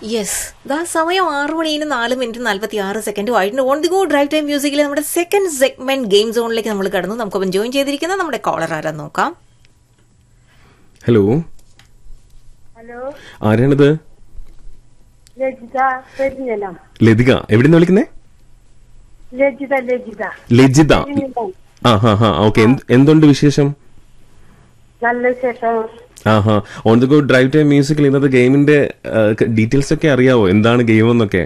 Yes ദാ സമയം ആറു മണിന് നാല് മിനിറ്റ് നാല്പത്തി ആറ് സെക്കൻഡും ആയിട്ടുണ്ട് on the go drive time മ്യൂസിക്കിലെ നമ്മുടെ സെക്കൻഡ് സെഗ്മെന്റ് ഗെയിം സോണിലേക്ക് നമ്മൾ കടന്നു നമുക്കൊപ്പം ജോയിൻ ചെയ്തിരിക്കുന്ന നമ്മുടെ കോളർ ആരാന്ന് നോക്കാം ഹലോ ഹലോ ആരാണിത് ലജിത പെരിഞ്ഞലം ലതിക എവിടെന്ന് വിളിക്കുന്നേ ലജിത ലജിത ലജിത പെരിഞ്ഞലം. ആ ഹാ ഹാ ഓക്കെ എന്തുണ്ട് വിശേഷം നല്ല വിശേഷം ആ ഹാ on the go drive time മ്യൂസിക്കിൽ ഇന്നത്തെ ഗെയിമിന്റെ ഡീറ്റെയിൽസ് ഒക്കെ അറിയാവോ എന്താണ് ഗെയിം എന്നൊക്കെ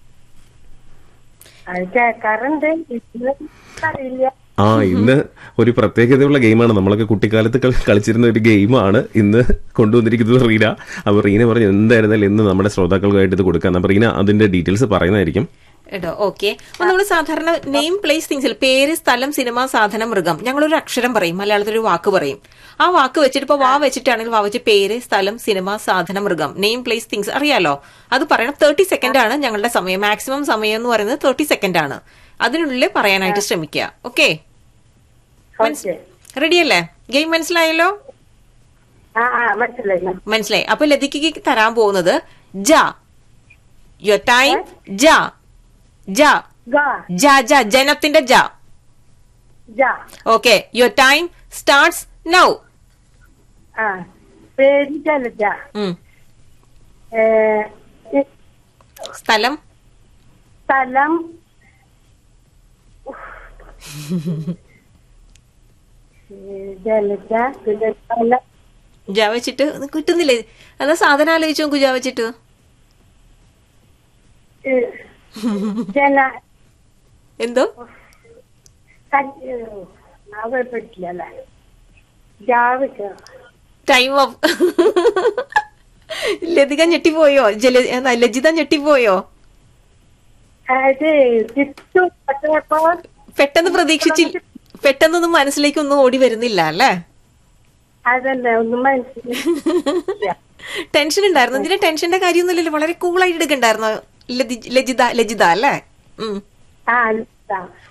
അത് കേൾക്കാറുണ്ട് ഇന്ന് അറിയില്ല ആ ഇന്ന് ഒരു പ്രത്യേകതയുള്ള ഗെയിമാണ് നമ്മളൊക്കെ കുട്ടിക്കാലത്ത് കളി- കളിച്ചിരുന്ന ഒരു ഗെയിമാണ് ഇന്ന് കൊണ്ടുവന്നിരിക്കുന്നത് റീന അപ്പൊ റീന പറഞ്ഞു എന്തായിരുന്നാലും ഇന്ന് നമ്മുടെ ശ്രോതാക്കൾക്കായിട്ട് ഇത് കൊടുക്കാം അപ്പൊ റീന അതിന്റെ ഡീറ്റെയിൽസ് പറയുന്നതായിരിക്കും കേട്ടോ ഓക്കെ അപ്പൊ നമ്മൾ സാധാരണ നെയിം പ്ലേസ് തിങ്സിൽ പേര് സ്ഥലം സിനിമ സാധനം മൃഗം ഞങ്ങളൊരു അക്ഷരം പറയും മലയാളത്തിൽ ഒരു വാക്ക് പറയും ആ വാക്ക് വെച്ചിട്ട് ഇപ്പൊ വാ വെച്ചിട്ടാണെങ്കിൽ വാ വെച്ച് പേര് സ്ഥലം സിനിമ സാധനം മൃഗം നെയിം പ്ലേസ് തിങ്സ് അറിയാലോ അത് പറയണം തേർട്ടി സെക്കൻഡ് ആണ് ഞങ്ങളുടെ സമയം മാക്സിമം സമയം എന്ന് പറയുന്നത് തേർട്ടി സെക്കൻഡ് ആണ് അതിനുള്ളിൽ പറയാനായിട്ട് ശ്രമിക്കുക ഓക്കെ ഓക്കെ റെഡിയല്ലേ ഗെയിം മനസ്സിലായല്ലോ ആ ആ മനസ്സിലായി മനസ്സിലായി അപ്പൊ ലതിക്ക് തരാൻ പോകുന്നത് ജ യുവർ ടൈം ജ ജ ഗ ജ ജ ജനത്തിന്റെ ജ ജ okay your time starts now ആ പേര് ജലജ ഏ, ഇ- സ്ഥലം സ്ഥലം ഏ, ജലജ പിന്നെ സ്ഥലം ജ വെച്ചിട്ട് ഇത് കിട്ടുന്നില്ലേ അതാ സാധനം ആലോചിച്ചു നോക്കൂ ജ വെച്ചിട്ട് ഏ, ജന എന്തോ അവ പറ്റില്ല ജാവിക്ക ടൈം ഓഫ് ലതിക ഞെട്ടിപ്പോയോ ജല എന്നാ, ലജിത ഞെട്ടിപ്പോയോ അത് തിരിച്ചു പറ്റപ്പോ പെട്ടെന്ന് പ്രതീക്ഷിച്ചില്ല പെട്ടെന്നൊന്നും മനസ്സിലേക്ക് ഒന്നും ഓടി വരുന്നില്ല അല്ലേ അതന്നെ ഒന്നും മനസ്സിലായില്ല ടെൻഷൻ ഉണ്ടായിരുന്നു ഇതിന് ടെൻഷന്റെ കാര്യമൊന്നുമില്ലല്ലോ വളരെ കൂളായിട്ട് എടുക്കണ്ടായിരുന്നു ലതി- ലജിത ലജിത അല്ലേ ഉം ആ ഇല്ല.